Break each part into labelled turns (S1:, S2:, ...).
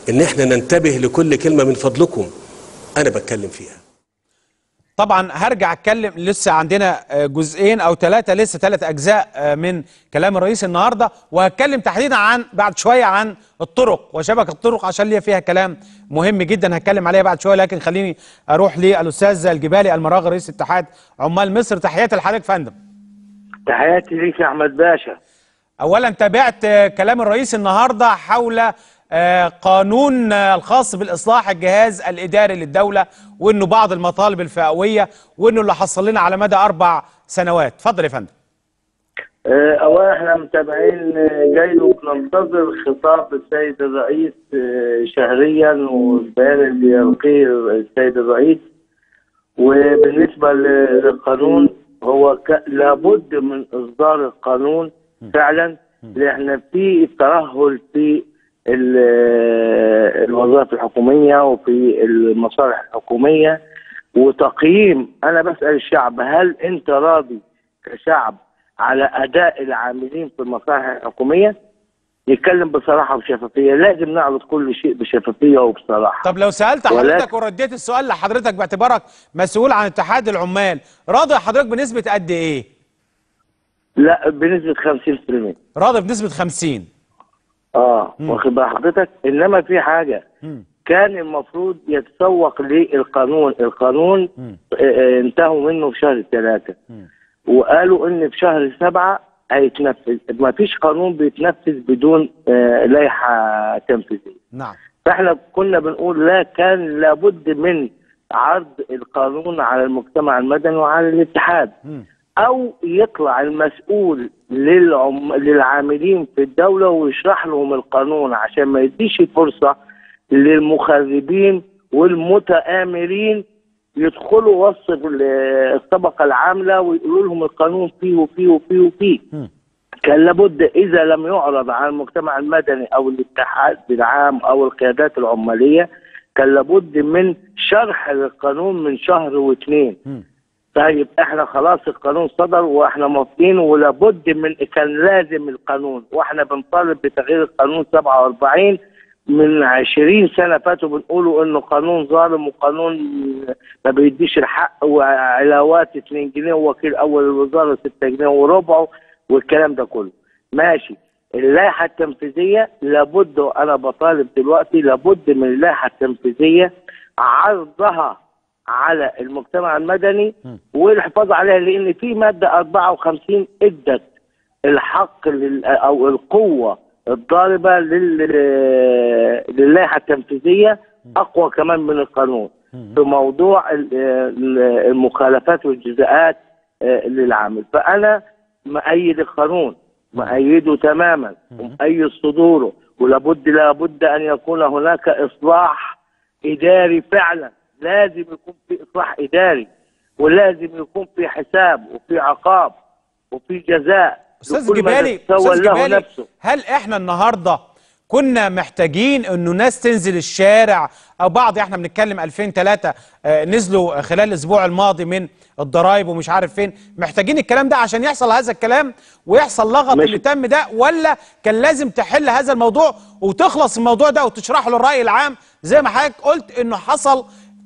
S1: ان احنا ننتبه لكل كلمه من فضلكم انا بتكلم فيها
S2: طبعا هرجع اتكلم لسه عندنا آه، جزئين او ثلاثه لسه ثلاث اجزاء آه، من كلام الرئيس النهارده وهتكلم تحديدا عن بعد شويه عن الطرق وشبكه الطرق عشان ليا فيها كلام مهم جدا هتكلم عليها بعد شويه لكن خليني اروح للاستاذ الجبالي المراغي رئيس اتحاد عمال مصر تحياتي لحضرتك يا فندم
S3: تحياتي ليك يا احمد باشا
S2: اولا تابعت آه، كلام الرئيس النهارده حول آه، قانون آه، الخاص بالاصلاح الجهاز الاداري للدوله وانه بعض المطالب الفئويه وانه اللي حصل لنا على مدى اربع سنوات اتفضل يا فندم
S3: آه، اولا احنا متابعين آه، جاي وبننتظر خطاب السيد الرئيس آه، شهريا والبيان اللي يلقيه السيد الرئيس وبالنسبه ل- للقانون هو ك- لابد من اصدار القانون فعلا لان في ترهل في ال- الوظائف الحكوميه وفي المصالح الحكوميه وتقييم انا بسال الشعب هل انت راضي كشعب على اداء العاملين في المصالح الحكوميه يتكلم بصراحه وشفافيه لازم نعرض كل شيء بشفافيه وبصراحه
S2: طب لو سالت
S3: ولكن-
S2: حضرتك ورديت السؤال لحضرتك باعتبارك مسؤول عن اتحاد العمال راضي حضرتك بنسبه قد ايه
S3: لا بنسبه 50%
S2: راضي بنسبه 50
S3: اه واخد بال حضرتك انما في حاجه
S2: مم.
S3: كان المفروض يتسوق للقانون القانون
S2: مم.
S3: آه، آه، انتهوا منه في شهر ثلاثة
S2: مم.
S3: وقالوا ان في شهر سبعة هيتنفذ ما فيش قانون بيتنفذ بدون آه، لائحة تنفيذية
S2: نعم
S3: فاحنا كنا بنقول لا كان لابد من عرض القانون على المجتمع المدني وعلى الاتحاد
S2: مم.
S3: او يطلع المسؤول للعم... للعاملين في الدوله ويشرح لهم القانون عشان ما يديش فرصه للمخربين والمتآمرين يدخلوا وسط ال- الطبقه العامله ويقولوا لهم القانون فيه وفيه وفيه وفيه
S2: مم.
S3: كان لابد اذا لم يعرض على المجتمع المدني او الاتحاد العام او القيادات العماليه كان لابد من شرح للقانون من شهر واثنين
S2: مم.
S3: طيب احنا خلاص القانون صدر واحنا موافقين ولابد من كان لازم القانون واحنا بنطالب بتغيير القانون 47 من 20 سنه فاتوا بنقولوا انه قانون ظالم وقانون ما بيديش الحق وعلاوات 2 جنيه ووكيل اول الوزاره 6 جنيه وربعه والكلام ده كله ماشي اللائحه التنفيذيه لابد انا بطالب دلوقتي لابد من اللائحه التنفيذيه عرضها على المجتمع المدني
S2: م.
S3: والحفاظ عليها لان في ماده 54 ادت الحق لل او القوه الضاربه لل للائحه التنفيذيه اقوى كمان من القانون
S2: مم.
S3: في موضوع ال- ال- المخالفات والجزاءات آه، للعامل فانا مؤيد القانون مؤيده تماما ومؤيد صدوره ولابد لابد ان يكون هناك اصلاح اداري فعلا لازم يكون في اصلاح اداري ولازم يكون في حساب وفي عقاب وفي جزاء
S2: استاذ
S3: لكل من
S2: جبالي
S3: يتسول
S2: استاذ
S3: له
S2: جبالي
S3: نفسه
S2: هل احنا النهارده كنا محتاجين انه ناس تنزل الشارع او بعض احنا بنتكلم 2003 آه، نزلوا خلال الاسبوع الماضي من الضرايب ومش عارف فين محتاجين الكلام ده عشان يحصل هذا الكلام ويحصل لغط
S3: مش-
S2: اللي تم ده ولا كان لازم تحل هذا الموضوع وتخلص الموضوع ده وتشرحه للرأي العام زي ما حضرتك قلت انه حصل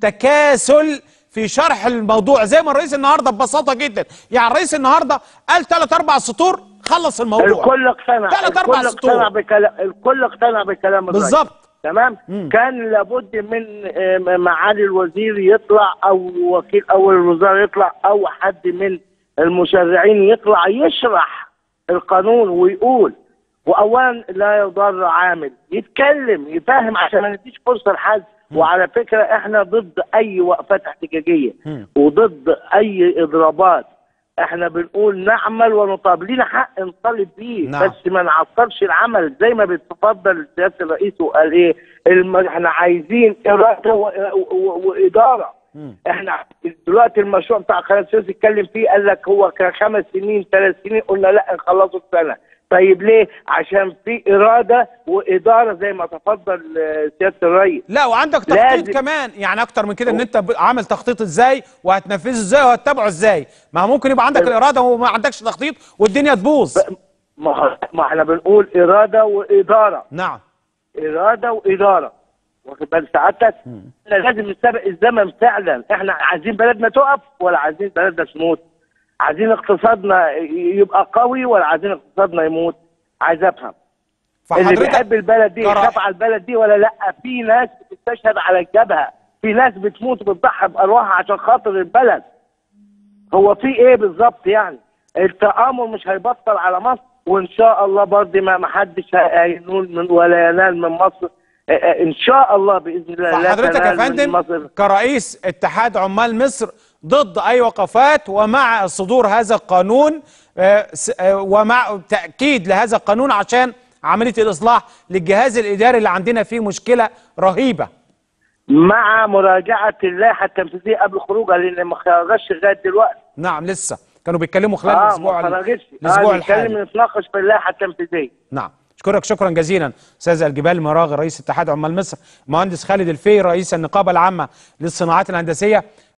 S2: تكاسل في شرح الموضوع زي ما الرئيس النهارده ببساطه جدا يعني الرئيس النهارده قال ثلاث اربع سطور خلص الموضوع
S3: الكل اقتنع
S2: ثلاث أربع
S3: الكل
S2: سطور.
S3: اقتنع بكلام الكل اقتنع بكلام الرئيس
S2: بالظبط
S3: تمام
S2: مم.
S3: كان لابد من آه، معالي الوزير يطلع او وكيل اول الوزاره يطلع او حد من المشرعين يطلع يشرح القانون ويقول واولا لا يضر عامل يتكلم يفهم عشان ما نديش فرصه لحد وعلى فكره احنا ضد اي وقفات احتجاجيه
S2: مم.
S3: وضد اي اضرابات احنا بنقول نعمل ونطالب لينا حق نطالب بيه
S2: نعم.
S3: بس ما نعطلش العمل زي ما بيتفضل سياده الرئيس وقال ايه الم... احنا عايزين اراده و... و... واداره
S2: مم.
S3: احنا دلوقتي المشروع بتاع قناه السويس اتكلم فيه قال لك هو كان خمس سنين ثلاث سنين قلنا لا نخلصه في سنه طيب ليه؟ عشان في اراده واداره زي ما تفضل آه، سياده الرئيس
S2: لا وعندك تخطيط
S3: لازم.
S2: كمان يعني اكتر من كده ان انت ب- عامل تخطيط ازاي وهتنفذه ازاي وهتتابعه ازاي ما هو ممكن يبقى عندك الاراده وما عندكش تخطيط والدنيا تبوظ
S3: ما ما احنا بنقول اراده واداره
S2: نعم
S3: اراده واداره واخد بال سعادتك احنا لازم نسابق الزمن فعلا احنا عايزين بلدنا تقف ولا عايزين بلدنا تموت عايزين اقتصادنا ي- يبقى قوي ولا عايزين اقتصادنا يموت عايز افهم اللي بيحب البلد دي
S2: كرا-
S3: يخاف على البلد دي ولا لا في ناس بتستشهد على الجبهه في ناس بتموت وبتضحي بارواحها عشان خاطر البلد هو في ايه بالظبط يعني التآمر مش هيبطل على مصر وان شاء الله برضه ما ما حدش هينول من ولا ينال من مصر اه، اه، ان شاء الله باذن الله لا
S2: فحضرتك يا
S3: تنال من
S2: فندم
S3: مصر
S2: كرئيس اتحاد عمال مصر ضد اي وقفات ومع صدور هذا القانون آه، س- آه، ومع تاكيد لهذا القانون عشان عمليه الاصلاح للجهاز الاداري اللي عندنا فيه مشكله رهيبه
S3: مع مراجعه اللائحه التنفيذيه قبل خروجها لان ما خرجش لغايه دلوقتي
S2: نعم لسه كانوا بيتكلموا خلال
S3: اه
S2: الاسبوع
S3: ما خرجش
S2: الاسبوع
S3: اه
S2: الحالي
S3: نتكلم نتناقش في اللائحه التنفيذيه
S2: نعم اشكرك شكرا جزيلا استاذ الجبال مراغ رئيس اتحاد عمال مصر مهندس خالد الفي رئيس النقابه العامه للصناعات الهندسيه